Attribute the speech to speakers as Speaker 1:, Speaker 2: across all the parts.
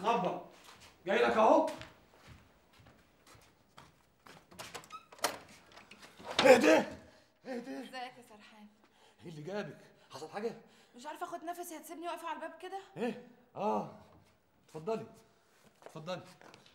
Speaker 1: بتخبط جاي لك اهو اهدى اهدى
Speaker 2: ازيك يا سرحان
Speaker 1: ايه اللي جابك حصل حاجه
Speaker 2: مش عارفه اخد نفسي هتسيبني واقفه على الباب كده
Speaker 1: ايه اه اتفضلي اتفضلي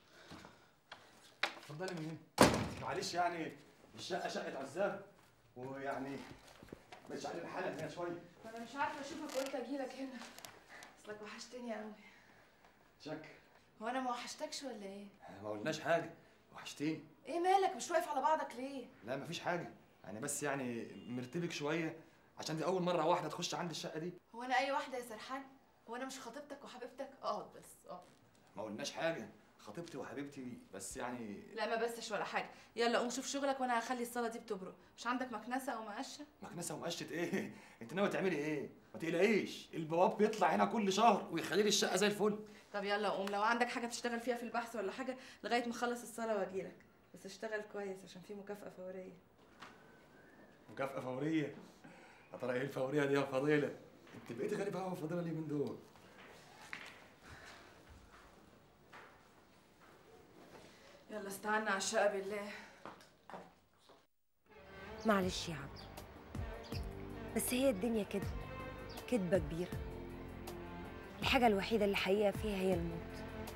Speaker 1: اتفضلي من هنا معلش يعني الشقه شقه عزاب ويعني مش علينا حاله هنا شويه
Speaker 2: انا مش عارفه اشوفك قلت اجي لك هنا اصلك وحشتني قوي
Speaker 1: شك
Speaker 2: هو انا ما وحشتكش ولا ايه
Speaker 1: ما قلناش حاجه وحشتيني
Speaker 2: ايه مالك مش واقف على بعضك ليه
Speaker 1: لا مفيش حاجه يعني بس يعني مرتبك شويه عشان دي اول مره واحده تخش عندي الشقه دي
Speaker 2: هو انا اي واحده يا سرحان هو انا مش خطيبتك وحبيبتك اقعد بس اقعد
Speaker 1: ما قلناش حاجه خطيبتي وحبيبتي بس يعني
Speaker 2: لا ما بسش ولا حاجه يلا قوم شوف شغلك وانا هخلي الصاله دي بتبرق مش عندك مكنسه او مقشه
Speaker 1: مكنسه ومقشه ايه انت ناوي تعملي ايه ما تقلقيش البواب بيطلع هنا كل شهر ويخلي لي الشقه زي الفل
Speaker 2: طب يلا قوم لو عندك حاجه تشتغل فيها في البحث ولا حاجه لغايه ما اخلص الصاله واجيلك بس اشتغل كويس عشان في مكافاه فوريه
Speaker 1: مكافاه فوريه يا ترى ايه الفوريه دي يا فضيله انت بقيتي غريبه قوي فضيله ليه من دول
Speaker 2: يلا استعنا على الشقه بالله
Speaker 3: معلش يا عم بس هي الدنيا كده كدبة كبيرة الحاجة الوحيدة اللي حقيقة فيها هي الموت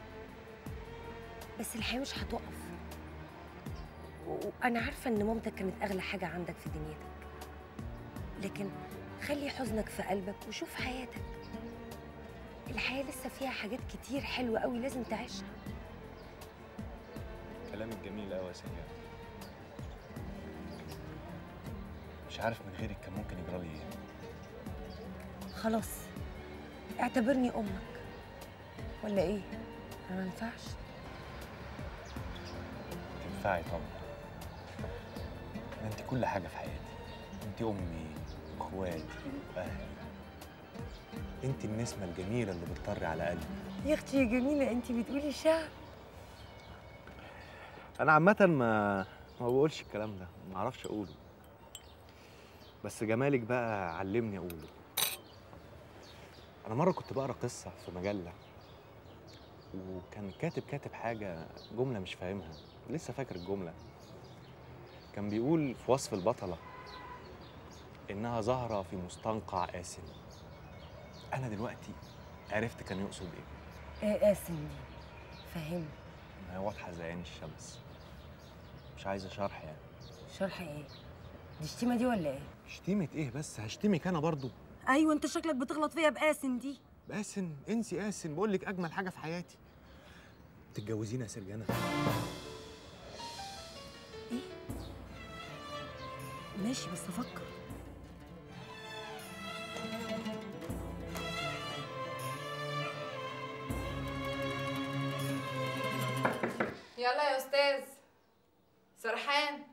Speaker 3: بس الحياة مش هتقف و- وأنا عارفة إن مامتك كانت أغلى حاجة عندك في دنيتك لكن خلي حزنك في قلبك وشوف حياتك الحياة لسه فيها حاجات كتير حلوة قوي لازم تعيشها
Speaker 4: كلامك جميل قوي يا سنجاب مش عارف من غيرك كان ممكن يجرى لي ايه
Speaker 3: خلاص اعتبرني أمك ولا إيه؟ أنا ما ينفعش
Speaker 4: تنفعي طبعا ده انت كل حاجه في حياتي انت امي واخواتي واهلي انت النسمه الجميله اللي بتطري على قلبي
Speaker 3: يا اختي يا جميلة انت بتقولي شعر
Speaker 4: انا عامه ما ما بقولش الكلام ده ما اعرفش اقوله بس جمالك بقى علمني اقوله انا مره كنت بقرا قصه في مجله وكان كاتب كاتب حاجه جمله مش فاهمها لسه فاكر الجمله كان بيقول في وصف البطله انها ظاهره في مستنقع آسن انا دلوقتي عرفت كان يقصد ايه
Speaker 3: ايه قاسم دي فاهم
Speaker 4: ما هي واضحه زي عين الشمس مش عايزه شرح يعني
Speaker 3: شرح ايه دي شتيمة دي ولا ايه
Speaker 4: شتيمة ايه بس هشتمك انا برضو
Speaker 3: ايوه انت شكلك بتغلط فيا بقاسم دي
Speaker 4: باسن انسي قاسن بقول لك اجمل حاجه في حياتي تتجوزينا يا سرجانه
Speaker 3: ماشي بس افكر
Speaker 2: يلا يا استاذ سرحان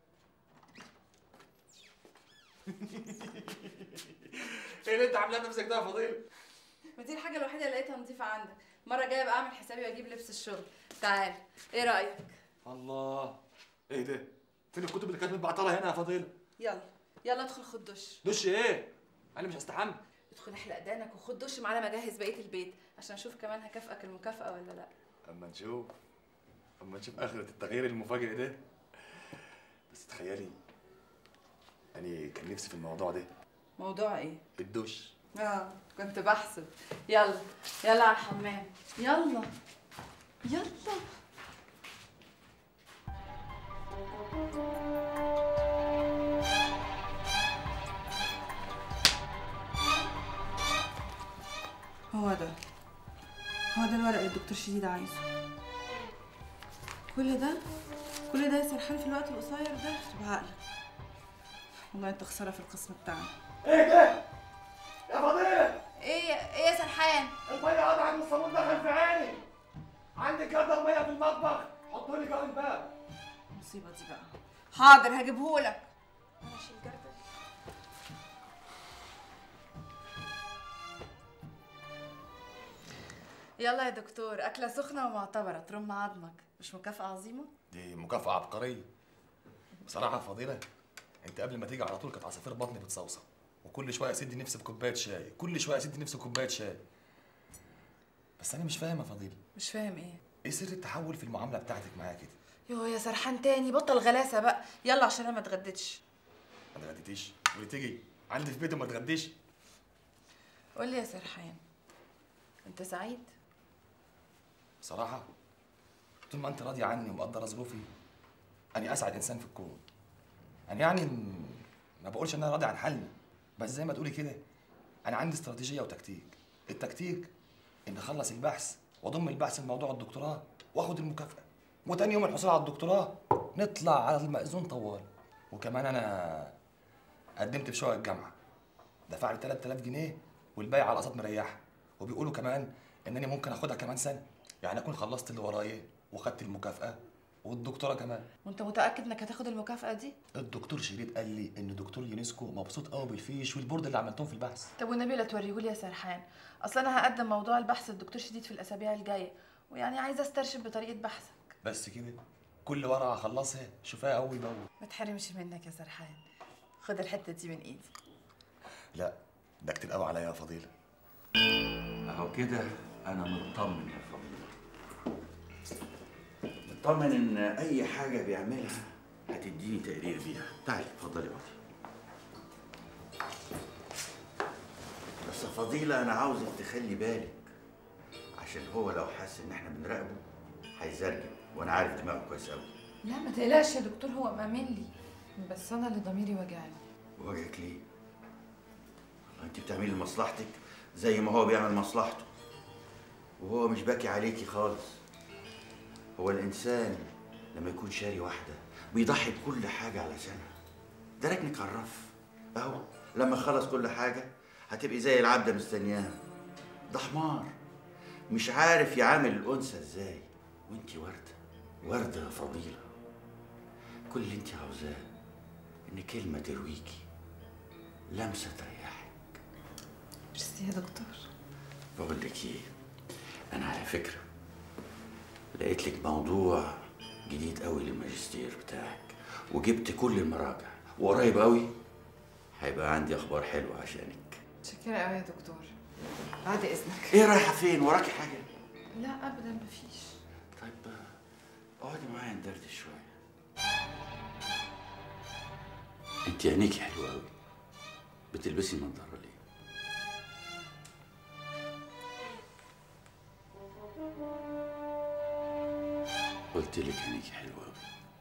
Speaker 1: ايه اللي انت عاملاه نفسك ده يا فضيله
Speaker 2: ما دي الحاجه الوحيده اللي لقيتها نظيفه عندك مره جايه بقى اعمل حسابي واجيب لبس الشغل تعال ايه رايك
Speaker 1: الله ايه ده فين الكتب اللي كانت متبعتلها هنا يا فضيله
Speaker 2: يلا يلا ادخل خد دش
Speaker 1: دش ايه انا مش هستحمى
Speaker 2: ادخل احلق دانك وخد دش معانا ما اجهز بقيه البيت عشان اشوف كمان هكافئك المكافاه ولا لا
Speaker 1: اما نشوف اما نشوف اخرة التغيير المفاجئ ده بس تخيلي يعني كان نفسي في الموضوع ده
Speaker 2: موضوع ايه
Speaker 1: الدش
Speaker 2: اه كنت بحسب يلا يلا على الحمام يلا يلا هو ده هو ده الورق اللي الدكتور شديد عايزه كل ده كل ده يا سرحان في الوقت القصير ده بعقلك والله انت خساره في القسم بتاعنا
Speaker 1: ايه ده يا فضيله
Speaker 2: ايه ايه يا سرحان
Speaker 1: الميه قطعت والصابون دخل في عيني عندي جردل ميه في المطبخ حطوا لي جوه الباب
Speaker 2: المصيبه دي بقى حاضر هجيبهولك انا اشيل جردل يلا يا دكتور أكلة سخنة ومعتبرة ترم عظمك مش مكافأة عظيمة؟
Speaker 1: دي مكافأة عبقرية بصراحة يا فضيلة انت قبل ما تيجي على طول كانت عصافير بطني بتصوصة وكل شوية اسد نفسي بكوباية شاي كل شوية اسد نفسي بكوباية شاي بس انا مش فاهم يا فضيله
Speaker 2: مش فاهم ايه
Speaker 1: ايه سر التحول في المعامله بتاعتك معايا كده
Speaker 2: يوه يا سرحان تاني بطل غلاسه بقى يلا عشان انا ما اتغديتش
Speaker 1: ما اتغديتيش وليه تيجي عندي في بيتي وما اتغديش
Speaker 2: قول لي يا سرحان انت سعيد
Speaker 1: بصراحه طول ما انت راضيه عني ومقدره ظروفي انا اسعد انسان في الكون انا يعني م- ما بقولش ان انا راضي عن حالي بس زي ما تقولي كده انا عندي استراتيجيه وتكتيك التكتيك ان اخلص البحث واضم البحث لموضوع الدكتوراه واخد المكافاه وتاني يوم الحصول على الدكتوراه نطلع على المأذون طوال وكمان انا قدمت في شقق الجامعه دفع لي 3000 جنيه والباقي على اقساط مريحه وبيقولوا كمان انني ممكن اخدها كمان سنه يعني اكون خلصت اللي ورايا وخدت المكافاه والدكتوراه كمان
Speaker 2: وانت متاكد انك هتاخد المكافاه دي
Speaker 1: الدكتور شريف قال لي ان دكتور يونسكو مبسوط قوي بالفيش والبورد اللي عملتهم في البحث
Speaker 2: طب والنبي لا توريهولي يا سرحان اصل انا هقدم موضوع البحث للدكتور شديد في الاسابيع الجايه ويعني عايزه استرشد بطريقه بحثك
Speaker 1: بس كده كل ورقه اخلصها شوفها اول باول
Speaker 2: ما تحرمش منك يا سرحان خد الحته دي من ايدي
Speaker 1: لا ده كتير قوي عليا يا فضيله
Speaker 5: اهو كده انا مطمن يا فضيلة مطمن ان اي حاجة بيعملها هتديني تقرير بيها تعالي اتفضلي اقعدي بس يا فضيلة انا عاوزك تخلي بالك عشان هو لو حس ان احنا بنراقبه هيزرجم وانا عارف دماغه كويس قوي
Speaker 2: لا ما تقلقش يا دكتور هو مأمن لي بس انا اللي ضميري وجعني
Speaker 5: وجهك ليه؟ والله انت بتعملي لمصلحتك زي ما هو بيعمل مصلحته وهو مش باكي عليكي خالص هو الانسان لما يكون شاري واحده بيضحي بكل حاجه علشانها ده ركنك على الرف اهو لما خلص كل حاجه هتبقي زي العبده مستنياها ده حمار مش عارف يعامل الانثى ازاي وانت ورده ورده يا فضيله كل اللي انت عاوزاه ان كلمه ترويكي لمسه تريحك
Speaker 2: ميرسي يا دكتور
Speaker 5: بقول لك ايه انا على فكره لقيت لك موضوع جديد قوي للماجستير بتاعك وجبت كل المراجع وقريب قوي هيبقى عندي اخبار حلوه عشانك
Speaker 2: متشكرة قوي يا دكتور بعد اذنك
Speaker 5: ايه رايحه فين وراكي حاجه
Speaker 2: لا ابدا مفيش
Speaker 5: طيب اقعدي معايا ندردش شويه انت عينيكي حلوه قوي بتلبسي نضاره ليه قلت لك عينيكي حلوه قوي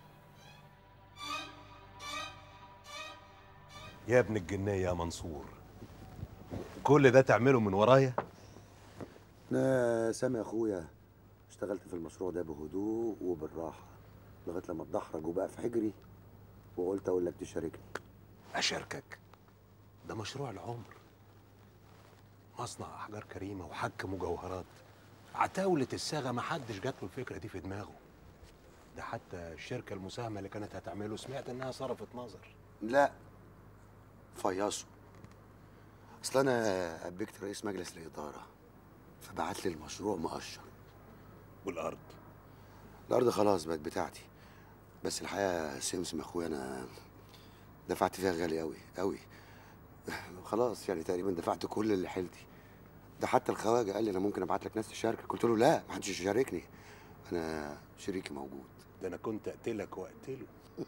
Speaker 6: يا ابن الجنية يا منصور كل ده تعمله من ورايا
Speaker 7: انا سامي اخويا اشتغلت في المشروع ده بهدوء وبالراحه لغايه لما اتدحرج وبقى في حجري وقلت اقول لك تشاركني
Speaker 6: أشاركك ده مشروع العمر مصنع أحجار كريمة وحك مجوهرات عتاولة الصاغة ما حدش جات له الفكرة دي في دماغه ده حتى الشركة المساهمة اللي كانت هتعمله سمعت إنها صرفت نظر
Speaker 7: لا فيصوا اصل انا قبلت رئيس مجلس الاداره فبعت لي المشروع مقشر
Speaker 6: والأرض
Speaker 7: الارض خلاص بقت بتاعتي بس الحقيقه سمسم اخويا انا دفعت فيها غالي قوي قوي خلاص يعني تقريبا دفعت كل اللي حيلتي ده حتى الخواجه قال لي انا ممكن ابعت لك ناس تشاركك قلت له لا ما حدش يشاركني انا شريكي موجود
Speaker 6: ده أنا كنت أقتلك وأقتله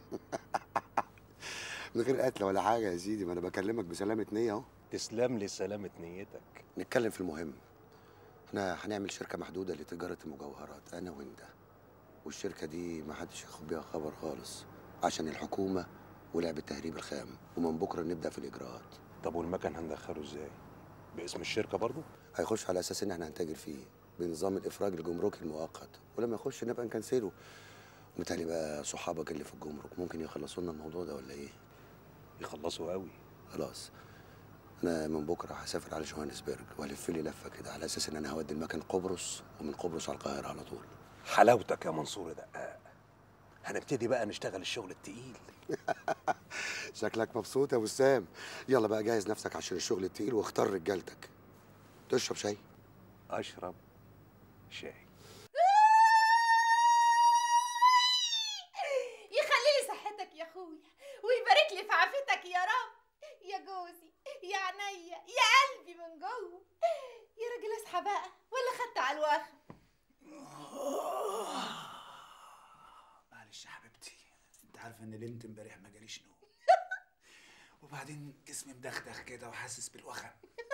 Speaker 7: من غير قتل ولا حاجه يا سيدي ما انا بكلمك بسلامه نيه اهو
Speaker 6: تسلم لي سلامة نيتك
Speaker 7: نتكلم في المهم احنا هنعمل شركه محدوده لتجاره المجوهرات انا وانت والشركه دي ما حدش ياخد بيها خبر خالص عشان الحكومه ولعبه تهريب الخام ومن بكره نبدا في الاجراءات
Speaker 6: طب والمكن هندخله إزاي؟ باسم الشركة برضو؟
Speaker 7: هيخش على اساس ان احنا هنتاجر فيه بنظام الافراج الجمركي المؤقت ولما يخش نبقى نكنسله متهيألي بقى صحابك اللي في الجمرك ممكن يخلصوا لنا الموضوع ده ولا ايه
Speaker 6: يخلصوا قوي
Speaker 7: خلاص انا من بكره هسافر على جوهانسبرج والف لي لفه كده على اساس ان انا هودي المكن قبرص ومن قبرص على القاهره على طول
Speaker 6: حلاوتك يا منصور دقاق هنبتدي بقى نشتغل الشغل التقيل
Speaker 7: شكلك مبسوط يا وسام يلا بقى جهز نفسك عشان الشغل التقيل واختار رجالتك تشرب شاي
Speaker 6: اشرب شاي
Speaker 8: يخلي لي صحتك يا اخويا ويبارك لي في عافيتك يا رب يا جوزي يا عينيا يا قلبي من جوه يا راجل اصحى بقى ولا خدت على الواخر
Speaker 9: معلش يا حبيبتي انت عارفه ان نمت امبارح ما جاليش نوم وبعدين جسمي مدغدغ كده وحاسس بالوخم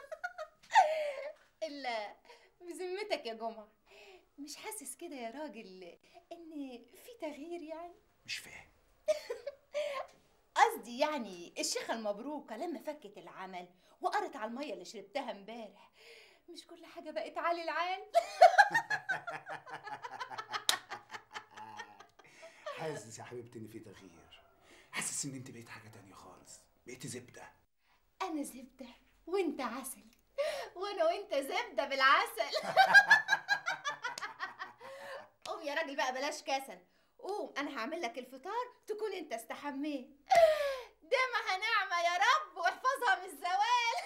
Speaker 8: الا بذمتك يا جمعة مش حاسس كده يا راجل ان في تغيير يعني
Speaker 9: مش فاهم
Speaker 8: قصدي يعني الشيخة المبروكة لما فكت العمل وقرت على المية اللي شربتها امبارح مش كل حاجة بقت عالي العال
Speaker 9: حاسس يا حبيبتي ان في تغيير حاسس ان انت بقيت حاجه تانية خالص بقيتي زبده
Speaker 8: انا زبدة وانت عسل وانا وانت زبدة بالعسل قوم يا راجل بقى بلاش كسل قوم انا هعمل لك الفطار تكون انت استحميت دمها نعمة يا رب واحفظها من الزوال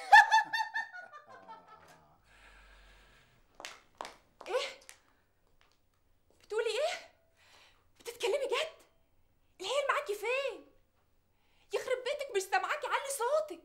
Speaker 10: بتقولي ايه بتتكلمي جد العيال معاكي فين يخرب بيتك مش سامعاكي علي صوتك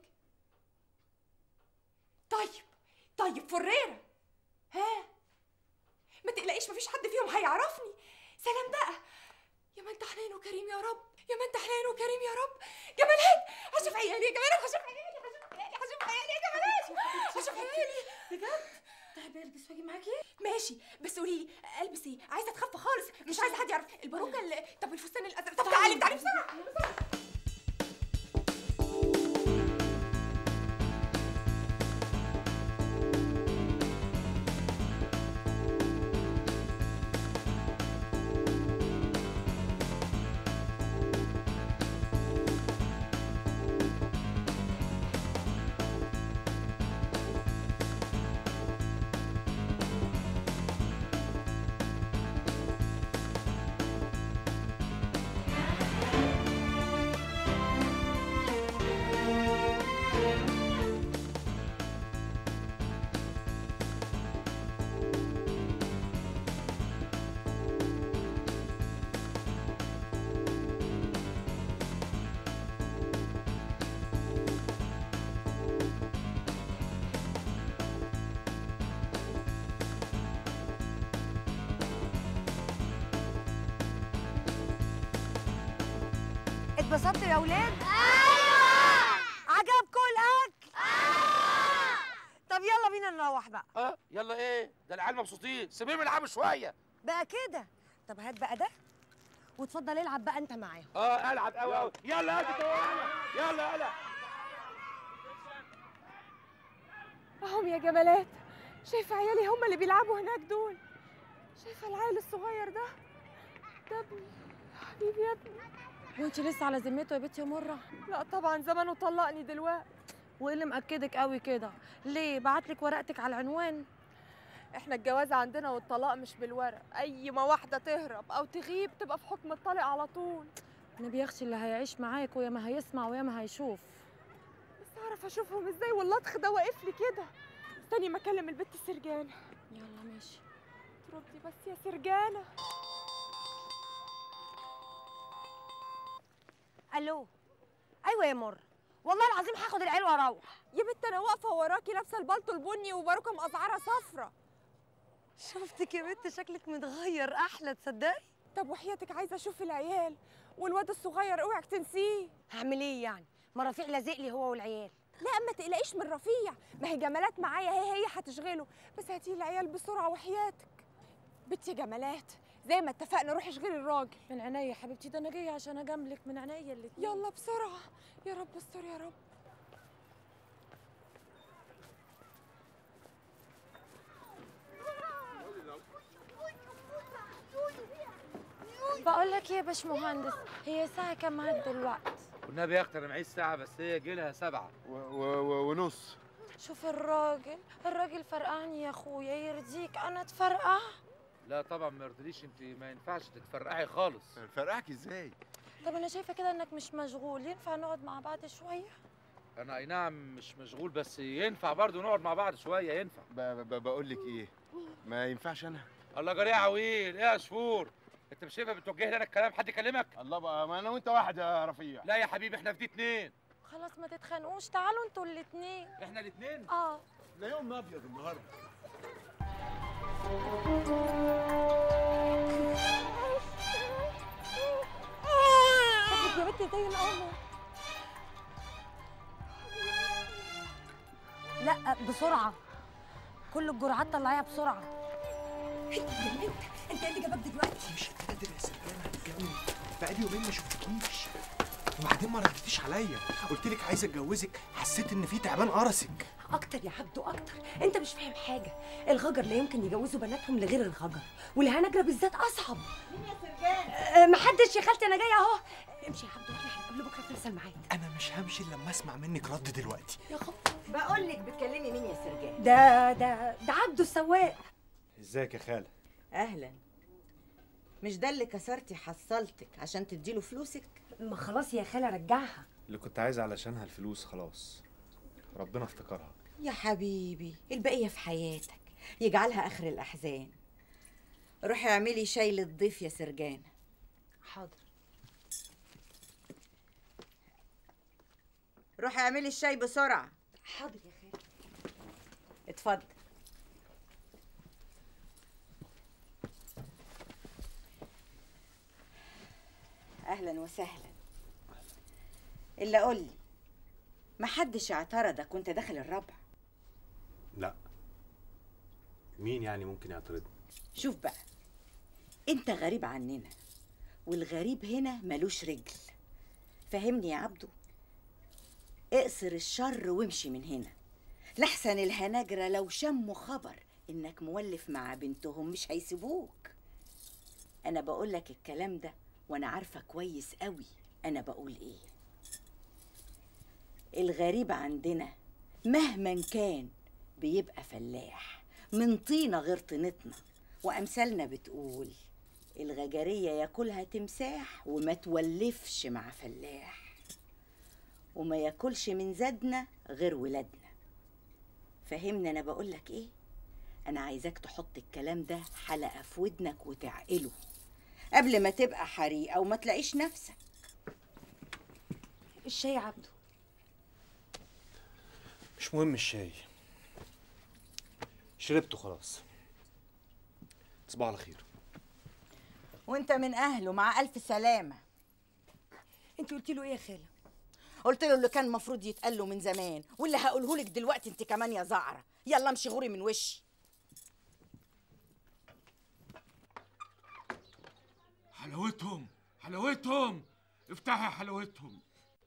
Speaker 10: طيب طيب فريرة ها ما تقلقيش مفيش حد فيهم هيعرفني سلام بقى يا ما انت حنين وكريم يا رب يا ما انت حنين وكريم يا رب جمالات هشوف عيالي يا جمالات هشوف عيالي هشوف عيالي هشوف عيالي يا جمالات هشوف عيالي بجد طيب البس واجي معاكي ماشي بس قولي لي البس ايه عايزه اتخفى خالص مش عايزه حد يعرف الباروكه اللي طب الفستان الازرق طب تعالي تعالي بسرعه
Speaker 3: اتبسطتوا يا ولاد؟ ايوه عجبكم الاكل؟ ايوه طب يلا بينا نروح بقى
Speaker 11: اه يلا ايه ده العيال مبسوطين سيبيهم يلعبوا شويه
Speaker 3: بقى كده طب هات بقى ده وتفضل العب بقى انت معاهم
Speaker 11: اه العب قوي قوي يلا يا يلا يلا يلا
Speaker 10: اهم يا جمالات شايفه عيالي هم اللي بيلعبوا هناك دول شايفه العيل الصغير ده ده ابني حبيبي يا ابني
Speaker 12: وانت لسه على ذمته يا بنتي يا مره
Speaker 10: لا طبعا زمانه طلقني دلوقتي
Speaker 12: وايه اللي مأكدك قوي كده ليه بعتلك ورقتك على العنوان
Speaker 10: احنا الجواز عندنا والطلاق مش بالورق اي ما واحده تهرب او تغيب تبقى في حكم الطلق على طول
Speaker 12: انا بيخشي اللي هيعيش معاك ويا ما هيسمع ويا ما هيشوف
Speaker 10: بس اعرف اشوفهم ازاي واللطخ ده واقف لي كده استني ما اكلم البت السرجانه
Speaker 12: يلا ماشي
Speaker 10: تردي بس يا سرجانه
Speaker 3: الو ايوه يا مر والله العظيم هاخد العيال واروح
Speaker 10: يا بنت انا واقفه وراكي لابسه البلطو البني وباروكه مقزعره صفرة
Speaker 3: شفتك يا بنت شكلك متغير احلى تصدقي
Speaker 10: طب وحياتك عايزه اشوف العيال والواد الصغير اوعك تنسيه
Speaker 3: هعمل ايه يعني ما رفيع لازق لي هو والعيال
Speaker 10: لا ما تقلقيش من رفيع ما هي جمالات معايا هي هي هتشغله بس هاتي العيال بسرعه وحياتك بنتي يا جمالات زي ما اتفقنا روحي اشغلي الراجل
Speaker 12: من عينيا يا حبيبتي ده انا جايه عشان اجاملك من عينيا الاتنين
Speaker 10: يلا بسرعه يا رب استر يا رب
Speaker 12: بقول لك ايه يا باشمهندس هي الساعه كام معاك دلوقتي
Speaker 11: والنبي يا اختي انا معيش ساعه بس هي جيلها سبعه
Speaker 13: و و و ونص
Speaker 12: شوف الراجل الراجل فرقعني يا اخويا يرضيك انا اتفرقع
Speaker 11: لا طبعا ما يرضيش انت ما ينفعش تتفرقعي خالص
Speaker 13: فرقعك ازاي
Speaker 12: طب انا شايفه كده انك مش مشغول ينفع نقعد مع بعض شويه
Speaker 11: انا اي نعم مش مشغول بس ينفع برضو نقعد مع بعض شويه ينفع
Speaker 13: ب- ب- بقول لك ايه ما ينفعش انا
Speaker 11: الله جريء عويل ايه يا شفور انت مش شايفها بتوجه لي انا الكلام حد يكلمك
Speaker 13: الله بقى ما انا وانت واحد يا رفيع
Speaker 11: لا يا حبيبي احنا في دي اتنين
Speaker 12: خلاص ما تتخانقوش تعالوا انتوا الاتنين
Speaker 11: احنا الاتنين
Speaker 12: اه
Speaker 13: ده يوم ابيض النهارده
Speaker 3: شكلك يا بنتي زي القمر لا بسرعة كل الجرعات طلعيها بسرعة
Speaker 14: انت اتجننت انت إيه اللي جابك دلوقتي مش قادر يا سرجانة اتجنن بقالي يومين ما شفتكيش وبعدين ما ردتيش عليا قلت لك عايز اتجوزك حسيت ان في تعبان قرصك
Speaker 3: اكتر يا عبدو اكتر انت مش فاهم حاجة الغجر لا يمكن يجوزوا بناتهم لغير الغجر والهنجرة بالذات اصعب
Speaker 8: مين يا سرجان
Speaker 3: أه محدش يا خالتي انا جايه اهو امشي يا عبدو احنا هنقابله بكره في نفس الميعاد
Speaker 14: انا مش همشي إلا لما اسمع منك رد دلوقتي
Speaker 3: يا خب
Speaker 15: بقول لك بتكلمي مين يا سرجان
Speaker 3: ده ده ده عبدو السواق
Speaker 4: ازيك يا خاله
Speaker 15: اهلا مش ده اللي كسرتي حصلتك عشان تديله فلوسك
Speaker 3: ما خلاص يا خالة رجعها
Speaker 4: اللي كنت عايز علشانها الفلوس خلاص ربنا افتكرها
Speaker 15: يا حبيبي البقيه في حياتك يجعلها اخر الاحزان روحي اعملي شاي للضيف يا سرجان
Speaker 3: حاضر
Speaker 15: روحي اعملي الشاي بسرعه
Speaker 3: حاضر يا خالة
Speaker 15: اتفضل اهلا وسهلا الا قول لي محدش اعترضك وانت داخل الربع
Speaker 6: لا مين يعني ممكن يعترضني
Speaker 15: شوف بقى انت غريب عننا والغريب هنا ملوش رجل فهمني يا عبدو اقصر الشر وامشي من هنا لحسن الهناجرة لو شموا خبر انك مولف مع بنتهم مش هيسيبوك انا بقول لك الكلام ده وانا عارفه كويس قوي انا بقول ايه الغريب عندنا مهما كان بيبقى فلاح من طينه غير طينتنا وامثالنا بتقول الغجريه ياكلها تمساح وما تولفش مع فلاح وما ياكلش من زادنا غير ولادنا فهمني انا بقول لك ايه انا عايزاك تحط الكلام ده حلقه في ودنك وتعقله قبل ما تبقى حريقه وما تلاقيش نفسك
Speaker 3: الشاي يا عبدو
Speaker 14: مش مهم الشاي شربته خلاص تصبحوا على خير
Speaker 15: وانت من اهله مع الف سلامه
Speaker 3: انت قلتي له ايه يا خاله
Speaker 15: قلت له اللي كان المفروض يتقال له من زمان واللي هقوله لك دلوقتي انت كمان يا زعره يلا امشي غوري من وشي
Speaker 16: حلاوتهم حلاوتهم افتحي حلاوتهم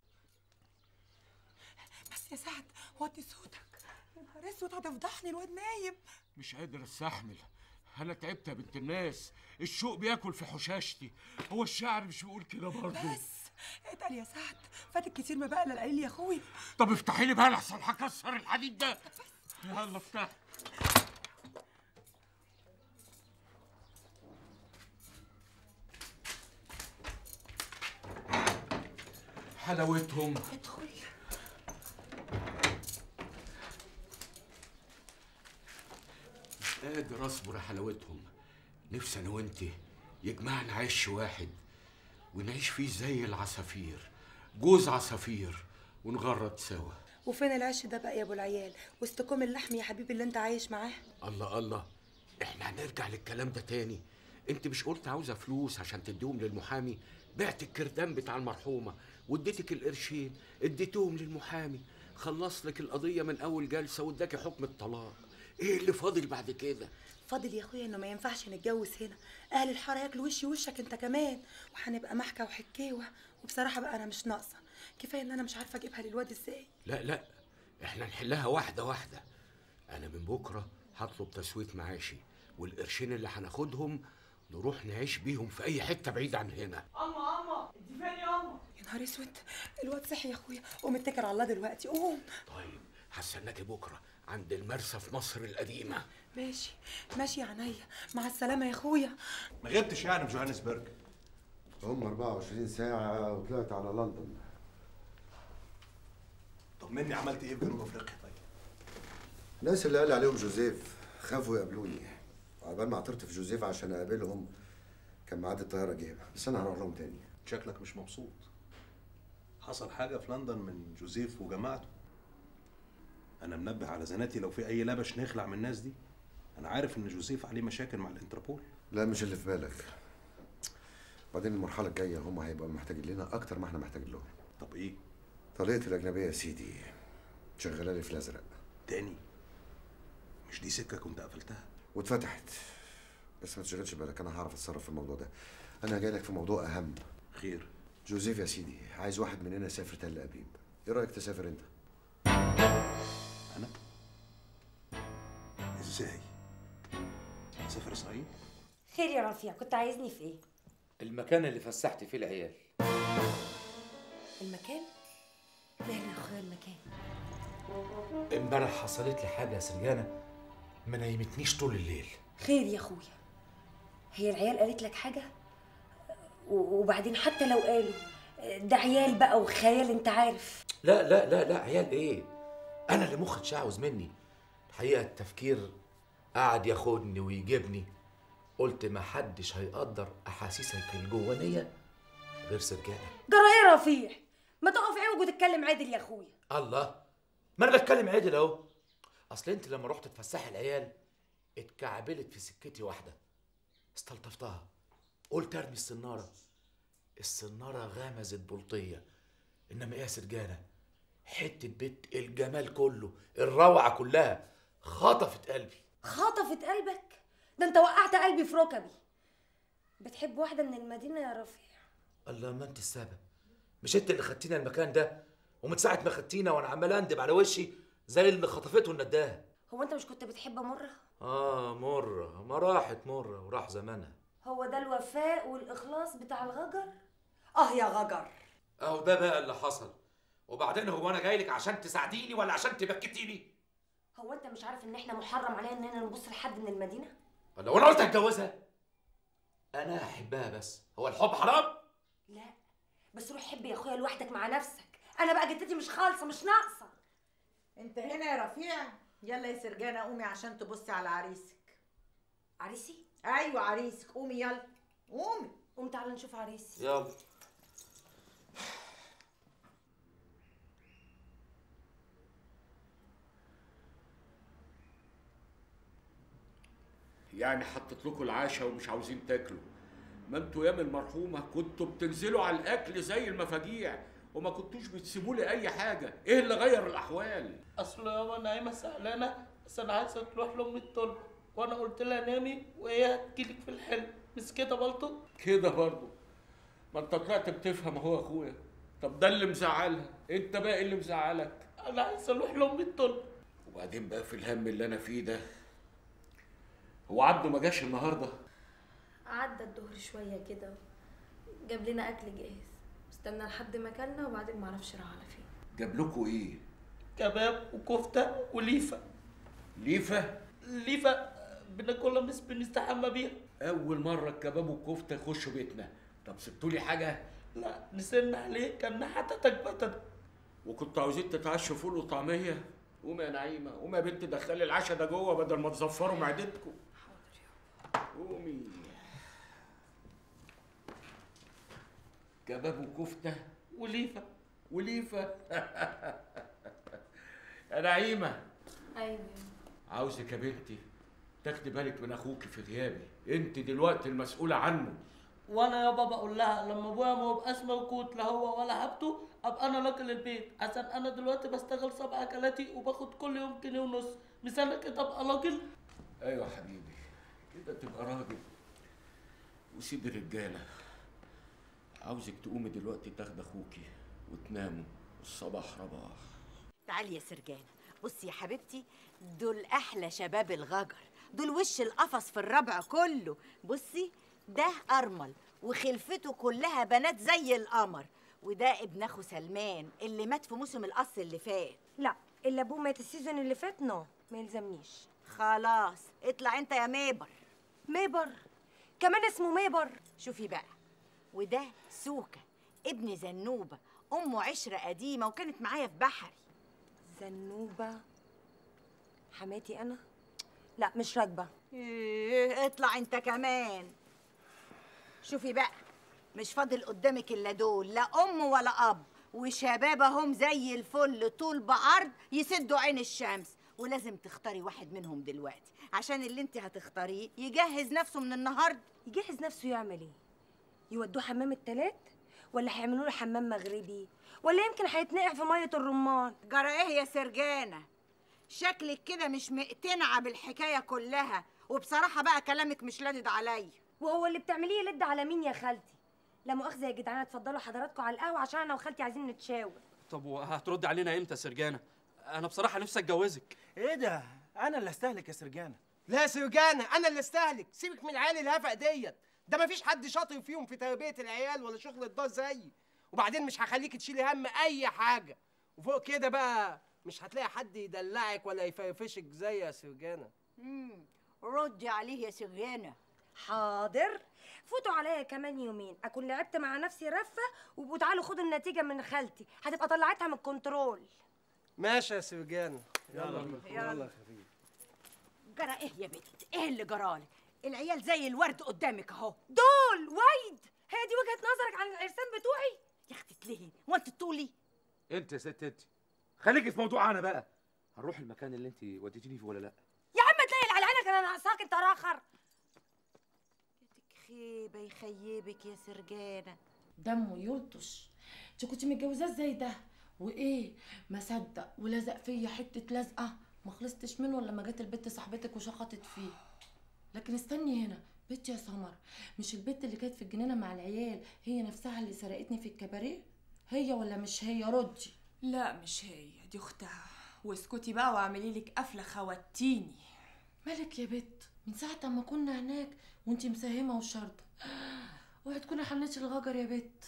Speaker 10: بس يا سعد وطي صوتك يا نهار اسود هتفضحني الواد نايم
Speaker 16: مش قادر استحمل انا تعبت يا بنت الناس الشوق بياكل في حشاشتي هو الشعر مش بيقول كده برضه
Speaker 10: بس اتقل يا سعد فاتك كتير ما بقى الا القليل يا اخويا
Speaker 16: طب افتحي لي بقى لحسن هكسر الحديد ده يلا افتح حلاوتهم
Speaker 10: ادخل
Speaker 16: مش قادر اصبر يا حلاوتهم نفسي انا وانت يجمعنا عيش واحد ونعيش فيه زي العصافير جوز عصافير ونغرد سوا
Speaker 10: وفين العش ده بقى يا ابو العيال واستكم اللحم يا حبيبي اللي انت عايش معاه
Speaker 16: الله الله احنا هنرجع للكلام ده تاني انت مش قلت عاوزه فلوس عشان تديهم للمحامي بعت الكردان بتاع المرحومه واديتك القرشين اديتهم للمحامي خلص لك القضيه من اول جلسه واداكي حكم الطلاق ايه اللي فاضل بعد كده
Speaker 10: فاضل يا اخويا انه ما ينفعش نتجوز هنا اهل الحاره ياكلوا وشي وشك انت كمان وهنبقى محكه وحكاوه وبصراحه بقى انا مش ناقصه كفايه ان انا مش عارفه اجيبها للواد ازاي
Speaker 16: لا لا احنا نحلها واحده واحده انا من بكره هطلب تسويت معاشي والقرشين اللي هناخدهم نروح نعيش بيهم في اي حته بعيد عن هنا
Speaker 10: اما اما انت فين يا اما يا نهار اسود الواد صحي يا اخويا قوم اتكل على الله دلوقتي قوم
Speaker 16: طيب هستناكي بكره عند المرسى في مصر القديمه
Speaker 10: ماشي ماشي يا عينيا مع السلامه يا اخويا
Speaker 6: ما غبتش يعني في جوهانسبرج
Speaker 7: هم 24 ساعة وطلعت على لندن
Speaker 6: طمني عملت ايه في جنوب افريقيا طيب
Speaker 7: الناس اللي قال عليهم جوزيف خافوا يقابلوني عقبال ما عثرت في جوزيف عشان اقابلهم كان ميعاد الطيارة جه بس انا هروح لهم تاني
Speaker 6: شكلك مش مبسوط حصل حاجة في لندن من جوزيف وجماعته أنا منبه على زناتي لو في أي لبش نخلع من الناس دي انا عارف ان جوزيف عليه مشاكل مع الانتربول
Speaker 7: لا مش اللي في بالك بعدين المرحله الجايه هم هيبقوا محتاجين لنا اكتر ما احنا محتاجين لهم
Speaker 6: طب ايه
Speaker 7: طليقه الاجنبيه يا سيدي شغاله لي في الازرق
Speaker 6: تاني مش دي سكه كنت قفلتها
Speaker 7: واتفتحت بس ما تشغلش بالك انا هعرف اتصرف في الموضوع ده انا جاي لك في موضوع اهم
Speaker 6: خير
Speaker 7: جوزيف يا سيدي عايز واحد مننا يسافر تل ابيب ايه رايك تسافر انت
Speaker 6: انا ازاي اسافر اسرائيل
Speaker 3: خير يا رفيع كنت عايزني في ايه
Speaker 11: المكان اللي فسحت فيه العيال
Speaker 3: المكان ماله يا اخويا المكان
Speaker 16: امبارح حصلت لي حاجه يا سرجانه ما نيمتنيش طول الليل
Speaker 3: خير يا اخويا هي العيال قالت لك حاجه و- وبعدين حتى لو قالوا ده عيال بقى وخيال انت عارف
Speaker 16: لا لا لا لا عيال ايه انا اللي مخي اتشعوذ مني الحقيقه التفكير قعد ياخدني ويجيبني قلت ما حدش هيقدر احاسيسك الجوانيه غير سرجانه
Speaker 3: جرى ايه يا رفيع ما تقف عوج وتتكلم عادل يا اخويا
Speaker 16: الله ما انا بتكلم عدل اهو اصل انت لما رحت تفسحي العيال اتكعبلت في سكتي واحده استلطفتها قلت ارمي السناره السناره غمزت بلطيه انما ايه يا سرجانه حته بيت الجمال كله الروعه كلها خطفت قلبي
Speaker 3: خطفت قلبك ده انت وقعت قلبي في ركبي بتحب واحده من المدينه يا رفيع
Speaker 16: الله ما انت السبب مش انت اللي خدتينا المكان ده ومن ساعه ما خدتينا وانا عمال اندب على وشي زي اللي خطفته النداهه
Speaker 3: هو انت مش كنت بتحب مره
Speaker 16: اه مره ما راحت مره وراح زمانها
Speaker 3: هو ده الوفاء والاخلاص بتاع الغجر اه يا غجر
Speaker 16: اهو ده بقى اللي حصل وبعدين هو انا جاي لك عشان تساعديني ولا عشان تبكتيني
Speaker 3: هو انت مش عارف ان احنا محرم علينا اننا نبص لحد من المدينه
Speaker 16: ولا وانا قلت اتجوزها انا احبها بس هو الحب حرام
Speaker 3: لا بس روح حب يا اخويا لوحدك مع نفسك انا بقى جدتي مش خالصه مش ناقصه
Speaker 15: انت هنا يا رفيع يلا يا سرجانه قومي عشان تبصي على عريسك
Speaker 3: عريسي
Speaker 15: ايوه عريسك قومي يلا قومي
Speaker 3: قوم تعالى نشوف عريسي
Speaker 16: يلا
Speaker 17: يعني حطيت لكم العشاء ومش عاوزين تاكلوا ما انتوا يام المرحومه كنتوا بتنزلوا على الاكل زي المفاجيع وما كنتوش بتسيبوا لي اي حاجه ايه اللي غير الاحوال
Speaker 18: اصل يابا نايمه زعلانه بس انا عايزه تروح لام الطلب وانا قلت لها نامي وهي هتجيلك في الحلم مش كده بلطو
Speaker 17: كده برضه ما انت طلعت بتفهم اهو يا اخويا طب ده اللي مزعلها انت بقى اللي مزعلك
Speaker 18: انا عايزه اروح لام الطلب
Speaker 17: وبعدين بقى في الهم اللي انا فيه ده هو عبده ما جاش النهارده
Speaker 19: عدى الظهر شوية كده جاب لنا أكل جاهز استنى لحد ما أكلنا وبعدين معرفش راح على فين
Speaker 17: جاب لكم ايه
Speaker 18: كباب وكفته وليفه
Speaker 17: ليفه
Speaker 18: ليفه بناكلها مش بنستحمى بيها
Speaker 17: اول مره الكباب والكفته يخشوا بيتنا طب سبتوا لي حاجه
Speaker 18: لا نسينا عليه كان حتتك بتت
Speaker 17: وكنتوا عاوزين تتعشوا فول وطعميه قومي يا نعيمه قومي يا بنت دخلي العشاء ده جوه بدل ما تزفروا معدتكم قومي كباب وكفته
Speaker 18: وليفه
Speaker 17: وليفه يا نعيمه
Speaker 19: أيوة
Speaker 17: عاوزك يا بنتي تاخدي بالك من اخوك في غيابي انت دلوقتي المسؤوله عنه
Speaker 18: وانا يابا بقول لها لما ابويا ما يبقاش موجود لا هو ولا حبته ابقى انا راجل البيت عشان انا دلوقتي بشتغل سبع اكلاتي وباخد كل يوم جنيه ونص مش انا كده ابقى راجل
Speaker 17: ايوه يا حبيبي كده تبقى راجل وسيب الرجاله عاوزك تقومي دلوقتي تاخدي اخوكي وتناموا الصباح رباح
Speaker 15: تعالي يا سرجانة بصي يا حبيبتي دول أحلى شباب الغجر دول وش القفص في الربع كله بصي ده أرمل وخلفته كلها بنات زي القمر وده ابن أخو سلمان اللي مات في موسم القص اللي فات
Speaker 3: لا اللي ابوه مات السيزون اللي فات نو ما يلزمنيش
Speaker 15: خلاص اطلع انت يا ميبر
Speaker 3: ميبر كمان اسمه ميبر
Speaker 15: شوفي بقى وده سوكة ابن زنوبة أمه عشرة قديمة وكانت معايا في بحري
Speaker 3: زنوبة حماتي أنا لا مش راكبة
Speaker 15: إيه اطلع انت كمان شوفي بقى مش فاضل قدامك الا دول لا ام ولا اب وشبابهم زي الفل طول بعرض يسدوا عين الشمس ولازم تختاري واحد منهم دلوقتي عشان اللي انت هتختاريه يجهز نفسه من النهارده
Speaker 3: يجهز نفسه يعمل ايه يودوه حمام التلات ولا هيعملوا له حمام مغربي ولا يمكن هيتنقع في ميه الرمان
Speaker 15: جرى ايه يا سرجانه شكلك كده مش مقتنعه بالحكايه كلها وبصراحه بقى كلامك مش لادد عليا
Speaker 3: وهو اللي بتعمليه يلد على مين يا خالتي لا مؤاخذه يا جدعان اتفضلوا حضراتكم على القهوه عشان انا وخالتي عايزين نتشاور
Speaker 20: طب وهترد علينا امتى يا سرجانه انا بصراحه نفسي اتجوزك
Speaker 14: ايه ده انا اللي استهلك يا سرجانه لا يا سرجانه انا اللي استهلك سيبك من العيال الهفق ديت ده مفيش حد شاطر فيهم في تربيه العيال ولا شغل الدار زيي وبعدين مش هخليك تشيلي هم اي حاجه وفوق كده بقى مش هتلاقي حد يدلعك ولا يفرفشك زي يا سرجانه
Speaker 15: امم ردي عليه يا سرجانه
Speaker 3: حاضر فوتوا عليا كمان يومين اكون لعبت مع نفسي رفه وبقوا تعالوا خدوا النتيجه من خالتي هتبقى طلعتها من الكنترول
Speaker 14: ماشي يا سرجانه يلا
Speaker 15: يلا.
Speaker 14: يلا يا خفيف
Speaker 15: جرى ايه يا بنت ايه اللي جرالك العيال زي الورد قدامك اهو
Speaker 3: دول ويد هي دي وجهه نظرك عن العرسان بتوعي
Speaker 15: يا اختي تلهي وانت تطولي
Speaker 11: انت يا ست انت خليكي في موضوع انا بقى هنروح المكان اللي انت وديتيني فيه ولا لا
Speaker 3: يا عم تلاقي على عينك انا ناقصاك انت راخر
Speaker 15: خيبه يخيبك يا سرجانه
Speaker 10: دمه يلطش انت كنت متجوزاه ازاي ده وايه ما صدق ولزق فيا حته لزقه ما خلصتش منه لما جت البت صاحبتك وشخطت فيه لكن استني هنا بنت يا سمر مش البت اللي كانت في الجنينه مع العيال هي نفسها اللي سرقتني في الكباريه هي ولا مش هي ردي
Speaker 12: لا مش هي دي اختها واسكتي بقى واعملي لك قفله خوتيني
Speaker 10: مالك يا بت من ساعه ما كنا هناك وانتي مساهمه وشرطه اوعي تكوني حنيتي الغجر يا بت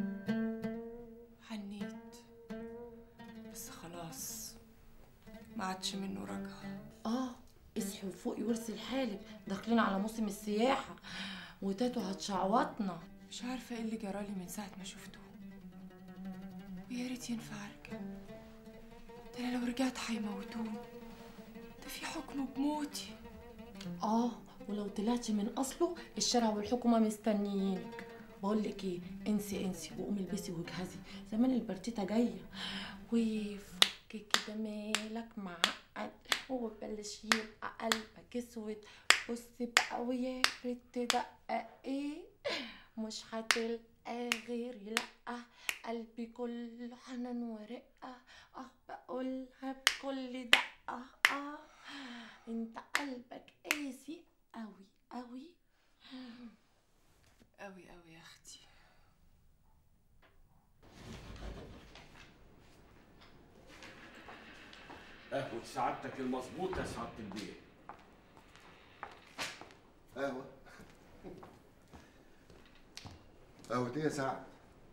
Speaker 12: حنيت بس خلاص ما عادش منه رجعه
Speaker 10: اه اصحي وفوقي وارسي لحالك داخلين على موسم السياحه وتاتو هتشعوطنا
Speaker 12: مش عارفه ايه اللي جرالي من ساعه ما شفته ويا ريت ينفع ارجع ده انا لو رجعت هيموتوني ده في حكم بموتي
Speaker 10: اه ولو طلعتي من اصله الشارع والحكومه مستنيينك بقول لك ايه انسي انسي وقومي البسي واجهزي زمان البرتيتا جايه وفك كده مالك معقد وبلش يبقى قلبك اسود بصي بقى ويا ريت تدقق ايه مش هتلقى غيري لأ قلبي كله حنان ورقة اه بقولها بكل دقة اه انت قلبك قاسي قوي قوي
Speaker 12: قوي قوي يا اختي
Speaker 16: قهوة سعادتك المظبوطة يا سعادة البيه
Speaker 7: قهوة قهوة ايه يا سعد؟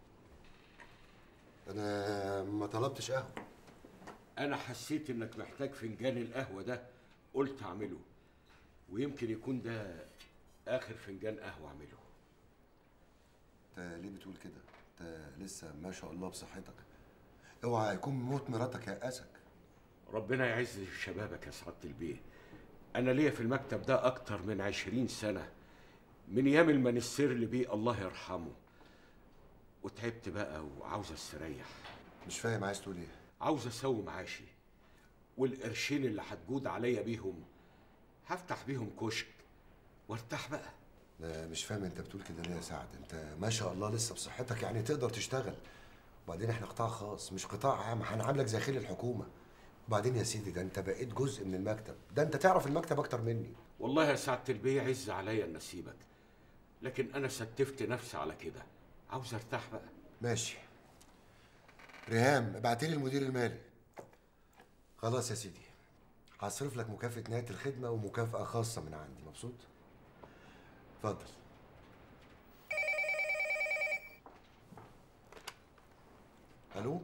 Speaker 7: أنا ما طلبتش قهوة
Speaker 16: أنا حسيت إنك محتاج فنجان القهوة ده قلت أعمله ويمكن يكون ده آخر فنجان قهوة أعمله
Speaker 7: أنت ليه بتقول كده؟ أنت لسه ما شاء الله بصحتك اوعى يكون موت مراتك يأسك
Speaker 16: ربنا يعز شبابك يا سعادة البيه أنا ليا في المكتب ده أكتر من عشرين سنة من أيام المانستير اللي بيه الله يرحمه وتعبت بقى وعاوز استريح
Speaker 7: مش فاهم عايز تقول ايه؟
Speaker 16: عاوز اسوي معاشي والقرشين اللي هتجود عليا بيهم هفتح بيهم كشك وارتاح بقى
Speaker 7: لا مش فاهم انت بتقول كده ليه يا سعد انت ما شاء الله لسه بصحتك يعني تقدر تشتغل وبعدين احنا قطاع خاص مش قطاع عام هنعاملك زي خيل الحكومه وبعدين يا سيدي ده انت بقيت جزء من المكتب ده انت تعرف المكتب اكتر مني
Speaker 16: والله يا سعادة البيه عز عليا ان اسيبك لكن انا ستفت نفسي على كده عاوز ارتاح بقى
Speaker 7: ماشي ريهام ابعتي لي المدير المالي خلاص يا سيدي هصرف لك مكافأة نهاية الخدمة ومكافأة خاصة من عندي مبسوط؟ اتفضل الو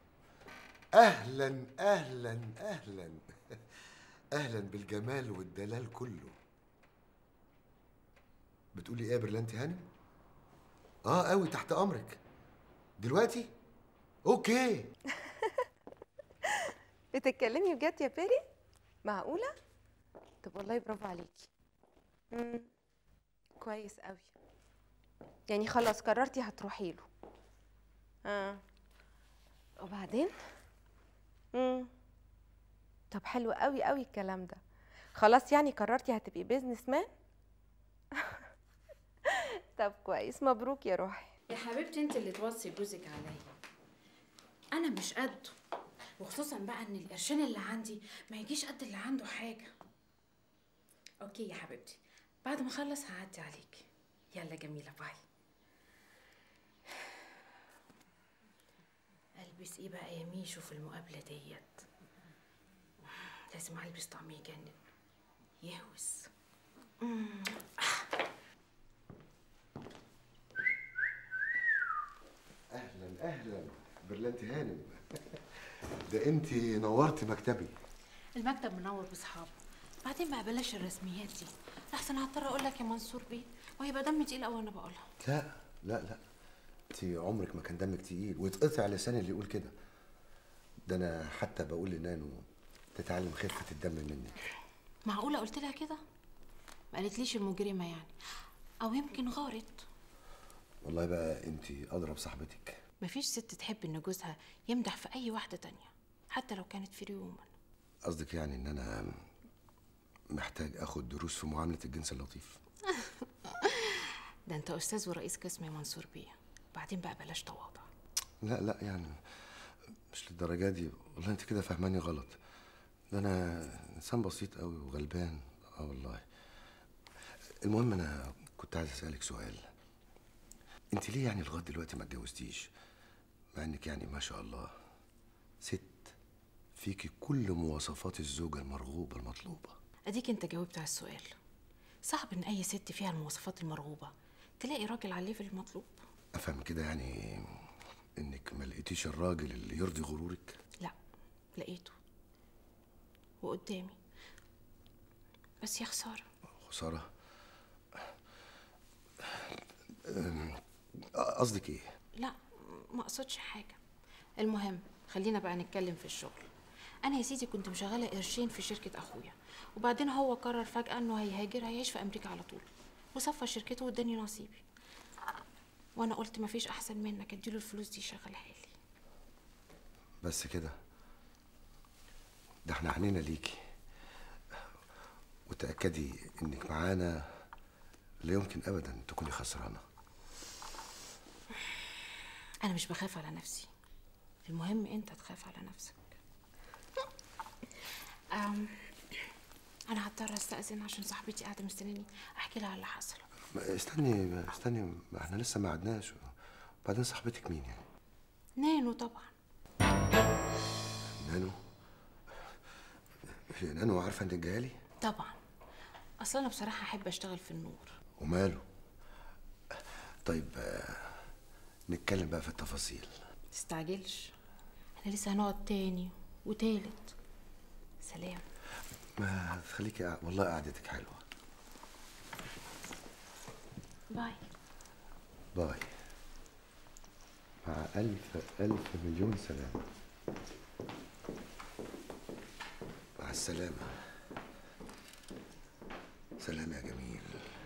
Speaker 7: اهلا اهلا اهلا اهلا بالجمال والدلال كله بتقولي ايه يا برلانتي هانم اه قوي تحت امرك دلوقتي اوكي
Speaker 21: بتتكلمي بجد يا بيري معقولة طب والله برافو عليكي مم. كويس قوي يعني خلاص قررتي هتروحي له اه وبعدين مم. طب حلو قوي قوي الكلام ده خلاص يعني قررتي هتبقي بيزنس مان طب كويس مبروك يا روحي
Speaker 1: يا حبيبتي انت اللي توصي جوزك عليا انا مش قده وخصوصا بقى ان القرشين اللي عندي ما يجيش قد اللي عنده حاجه اوكي يا حبيبتي بعد ما اخلص هعدي عليك يلا جميله باي البس ايه بقى يا ميشو في المقابله ديت لازم البس طعم يجنن يهوس مم.
Speaker 7: اهلا اهلا برلنت هانم ده انت نورتي مكتبي
Speaker 1: المكتب منور بصحابه بعدين بقى بلاش الرسميات دي لحسن هضطر اقول لك يا منصور بيه وهيبقى دمي تقيل قوي وانا بقولها
Speaker 7: لا لا لا انت عمرك ما كان دمك تقيل ويتقطع لساني اللي يقول كده ده انا حتى بقول لنانو تتعلم خفه الدم مني
Speaker 1: معقوله قلت لها كده ما قالتليش المجرمه يعني او يمكن غارت
Speaker 7: والله بقى انت اضرب صاحبتك
Speaker 1: مفيش ست تحب ان جوزها يمدح في اي واحده تانية حتى لو كانت فري وومن
Speaker 7: قصدك يعني ان انا محتاج اخد دروس في معامله الجنس اللطيف
Speaker 1: ده انت استاذ ورئيس قسم يا منصور بيه بعدين بقى بلاش تواضع
Speaker 7: لا لا يعني مش للدرجه دي والله انت كده فاهماني غلط ده انا انسان بسيط قوي وغلبان اه والله المهم انا كنت عايز اسالك سؤال انت ليه يعني لغايه دلوقتي ما اتجوزتيش مع انك يعني ما شاء الله ست فيكي كل مواصفات الزوجه المرغوبه المطلوبه
Speaker 1: اديك انت جاوبت على السؤال صعب ان اي ست فيها المواصفات المرغوبه تلاقي راجل على الليفل المطلوب
Speaker 7: افهم كده يعني انك ما لقيتيش الراجل اللي يرضي غرورك
Speaker 1: لا لقيته وقدامي بس يا خساره
Speaker 7: خساره أم، قصدك ايه
Speaker 1: لا ما اقصدش حاجه المهم خلينا بقى نتكلم في الشغل انا يا سيدي كنت مشغله قرشين في شركه اخويا وبعدين هو قرر فجاه انه هيهاجر هيعيش في امريكا على طول وصفى شركته واداني نصيبي وانا قلت مفيش احسن منك اديله الفلوس دي يشغلها لي
Speaker 7: بس كده ده احنا عنينا ليكي وتأكدي انك معانا لا يمكن ابدا تكوني خسرانه
Speaker 1: انا مش بخاف على نفسي المهم انت تخاف على نفسك أم انا هضطر استاذن عشان صاحبتي قاعده مستنيني احكي لها على اللي حصل
Speaker 7: ما- استني استني ما احنا لسه ما قعدناش وبعدين صاحبتك مين يعني
Speaker 1: نانو طبعا
Speaker 7: نانو هي نانو عارفه انك جايه لي
Speaker 1: طبعا اصلا انا بصراحه احب اشتغل في النور
Speaker 7: وماله طيب آه، نتكلم بقى في التفاصيل
Speaker 1: تستعجلش احنا لسه هنقعد تاني وتالت سلام
Speaker 7: ما تخليكي قاع- والله قعدتك حلوه
Speaker 1: باي
Speaker 7: باي مع ألف ألف مليون سلام مع السلامة سلام يا جميل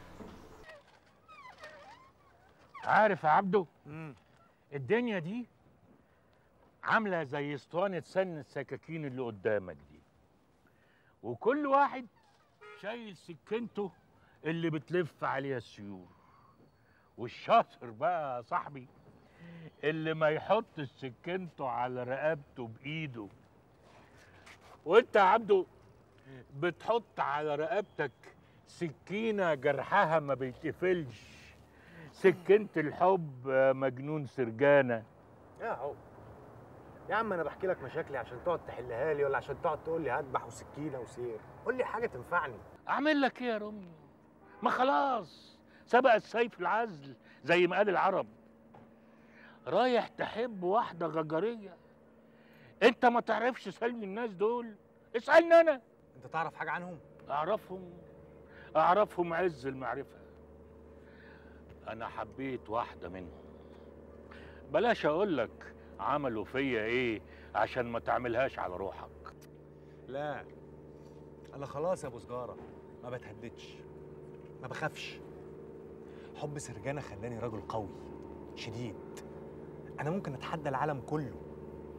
Speaker 22: عارف يا عبده الدنيا دي عامله زي اسطوانه سن السكاكين اللي قدامك دي وكل واحد شايل سكينته اللي بتلف عليها السيول والشاطر بقى يا صاحبي اللي ما يحط سكينته على رقبته بايده وانت يا عبده بتحط على رقبتك سكينه جرحها ما بيتقفلش سكينة الحب يا مجنون سرجانة
Speaker 14: يا هو يا عم انا بحكي لك مشاكلي عشان تقعد تحلها لي ولا عشان تقعد تقول لي هذبح وسكينه وسير قول لي حاجه تنفعني
Speaker 22: أعمل لك إيه يا رمي؟ ما خلاص سبق السيف العزل زي ما قال العرب رايح تحب واحدة غجرية أنت ما تعرفش سلم الناس دول اسألني أنا
Speaker 14: انت تعرف حاجه عنهم
Speaker 22: أعرفهم أعرفهم عز المعرفة أنا حبيت واحدة منهم بلاش أقول لك عملوا فيا إيه عشان ما تعملهاش على روحك
Speaker 14: لا انا خلاص يا ابو سجاره ما بتهددش ما بخافش حب سرجانه خلاني راجل قوي شديد انا ممكن اتحدى العالم كله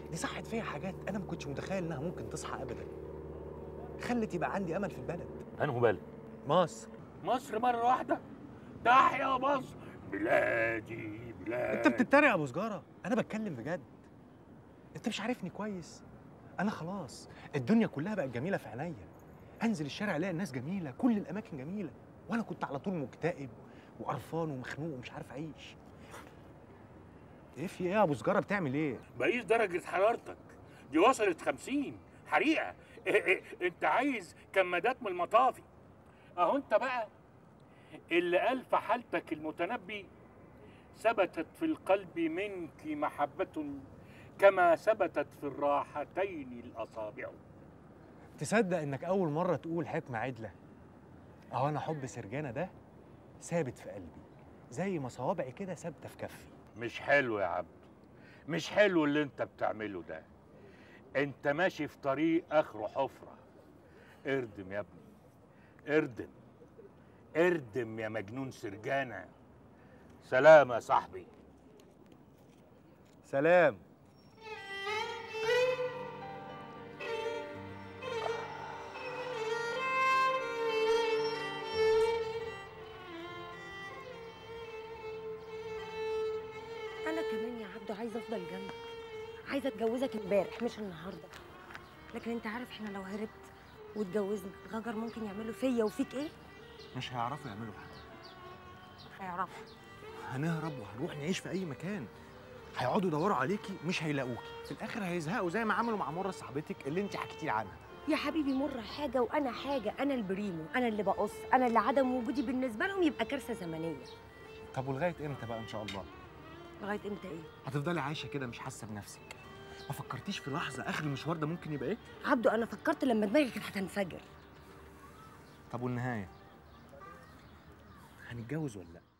Speaker 14: دي صحت فيا حاجات انا ما كنتش متخيل انها ممكن تصحى ابدا خلت يبقى عندي امل في البلد
Speaker 22: انه بالك
Speaker 14: مصر
Speaker 22: مصر مره واحده تحيا مصر بلادي بلادي
Speaker 14: انت بتتريق يا ابو سجاره انا بتكلم بجد انت مش عارفني كويس انا خلاص الدنيا كلها بقت جميله في عينيا انزل الشارع الاقي الناس جميله كل الاماكن جميله وانا كنت على طول مكتئب وقرفان ومخنوق ومش عارف اعيش ايه في ايه يا ابو سجاره بتعمل ايه
Speaker 22: بقيس درجة حرارتك دي وصلت خمسين حريقة إيه إيه انت عايز كمادات من المطافي اهو انت بقى اللي قال في حالتك المتنبي ثبتت في القلب منك محبة كما ثبتت في الراحتين الأصابع
Speaker 14: تصدق انك اول مره تقول حكمه عدله اهو انا حب سرجانه ده ثابت في قلبي زي ما صوابعي كده ثابته في كفي
Speaker 22: مش حلو يا عبد مش حلو اللي انت بتعمله ده انت ماشي في طريق اخره حفرة اردم يا ابني اردم اردم يا مجنون سرجانة سلام يا صاحبي
Speaker 14: سلام
Speaker 3: انا كمان يا عبدو عايزه افضل جنبك عايزه اتجوزك امبارح مش النهارده لكن انت عارف احنا لو هربت واتجوزنا غجر ممكن يعملوا فيا وفيك ايه
Speaker 14: مش هيعرفوا يعملوا حاجه
Speaker 3: هيعرفوا
Speaker 14: هنهرب وهنروح نعيش في اي مكان هيقعدوا يدوروا عليكي مش هيلاقوكي في الاخر هيزهقوا زي ما عملوا مع مره صاحبتك اللي انت حكيتي لي عنها
Speaker 3: يا حبيبي مر حاجه وانا حاجه انا البريمو انا اللي بقص انا اللي عدم وجودي بالنسبه لهم يبقى كارثه زمنيه
Speaker 14: طب ولغايه امتى بقى ان شاء الله
Speaker 3: لغايه امتى ايه
Speaker 14: هتفضلي عايشه كده مش حاسه بنفسك ما فكرتيش في لحظه اخر المشوار ده ممكن يبقى ايه
Speaker 3: عبدو انا فكرت لما دماغي كانت هتنفجر
Speaker 14: طب والنهايه هنتجوز ولا لا